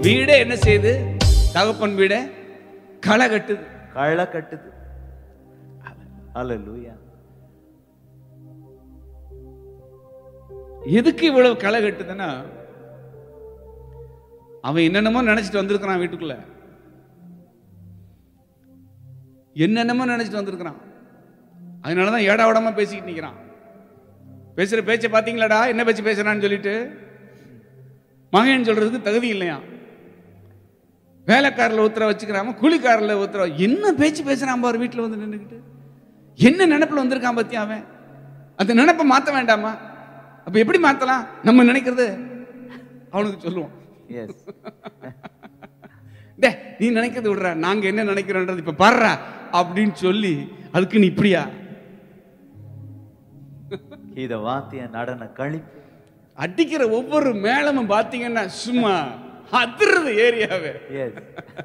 வீடே என்ன செய்யுது தகப்பன் வீடே களை கட்டுது களை கட்டுது ஹalleluya எதுக்கு இவ்வளவு களை கட்டுதுன்னா அவன் என்னென்னமோ நினைச்சிட்டு வந்திருக்கிறான் வீட்டுக்குள்ள என்னென்னமோ நினைச்சிட்டு வந்திருக்கிறான் அதனாலதான் ஏடா உடமா பேசிக்கிட்டு நிக்கிறான் பேசுற பேச்சை பாத்தீங்களாடா என்ன பேச்சு பேசுறான்னு சொல்லிட்டு மகன் சொல்றதுக்கு தகுதி இல்லையா வேலைக்காரில் உத்தரவு வச்சுக்கிறாம கூலிக்காரில் உத்தரவு என்ன பேச்சு பேசுறான் பாரு வீட்டில் வந்து நின்றுக்கிட்டு என்ன நினைப்புல வந்திருக்கான் பத்தி அவன் அந்த நினைப்பை மாத்த வேண்டாமா அப்ப எப்படி மாத்தலாம் நம்ம நினைக்கிறது அவனுக்கு சொல்லுவோம் எஸ் டே நீ நினைக்கிறது விடுறா நாங்க என்ன நினைக்கிறோன்றது இப்ப பாடுறா அப்படின்னு சொல்லி அதுக்கு நீ இப்படியா இத வாத்திய நடன கழிப்பு அடிக்கிற ஒவ்வொரு மேளமும் பாத்தீங்கன்னா சும்மா அதிர்றது ஏரியாவே எஸ்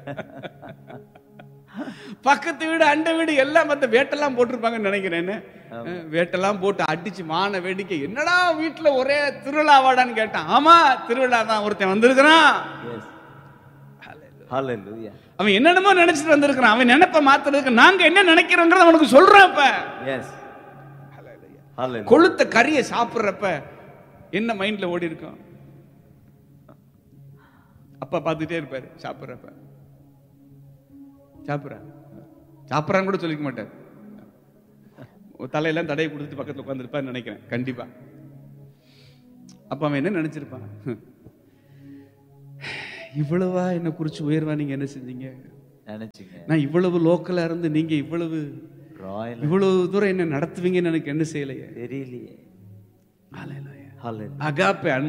பக்கத்து வீடு அண்டை வீடு எல்லாம் மத்த வேட்டெல்லாம் போட்டிருப்பாங்கன்னு நினைக்கிறேன்னு வேட்டெல்லாம் போட்டு அடிச்சு மான வேடிக்கை என்னடா வீட்டுல ஒரே திருவிழாவாடான்னு கேட்டான் ஆமா திருவிழா தான் ஒருத்தன் வந்திருக்கிறான் எஸ் ஹalleluya அவன் என்னென்னமோ நினைச்சிட்டு வந்திருக்கிறான் அவன் நினைப்ப மாத்துறதுக்கு நாங்க என்ன நினைக்கிறோங்கிறத அவனுக்கு சொல்றோம் இப்ப எஸ் ஹalleluya கொளுத்த கறியை சாப்பிடுறப்ப என்ன மைண்ட்ல ஓடி இருக்கும் அப்பா பார்த்துட்டே இருப்பாரு சாப்பிடுறப்ப சாப்பிட்றா சாப்பிட்றான்னு கூட சொல்லிக்க மாட்டார் ஒரு தலையெல்லாம் தடையை கொடுத்துட்டு பக்கத்துல உட்காந்துருப்பான்னு நினைக்கிறேன் கண்டிப்பா அப்ப அவன் என்ன நினைச்சிருப்பான் இவ்வளவா என்ன குறிச்சு உயர்வா நீங்க என்ன செஞ்சீங்க நினைச்சீங்க நான் இவ்வளவு லோக்கலா இருந்து நீங்க இவ்வளவு ராயல் இவ்வளவு தூரம் என்ன நடத்துவீங்கன்னு எனக்கு என்ன செய்யலையே தெரியலையே ஹalleluya. ஹalleluya அகாப்பே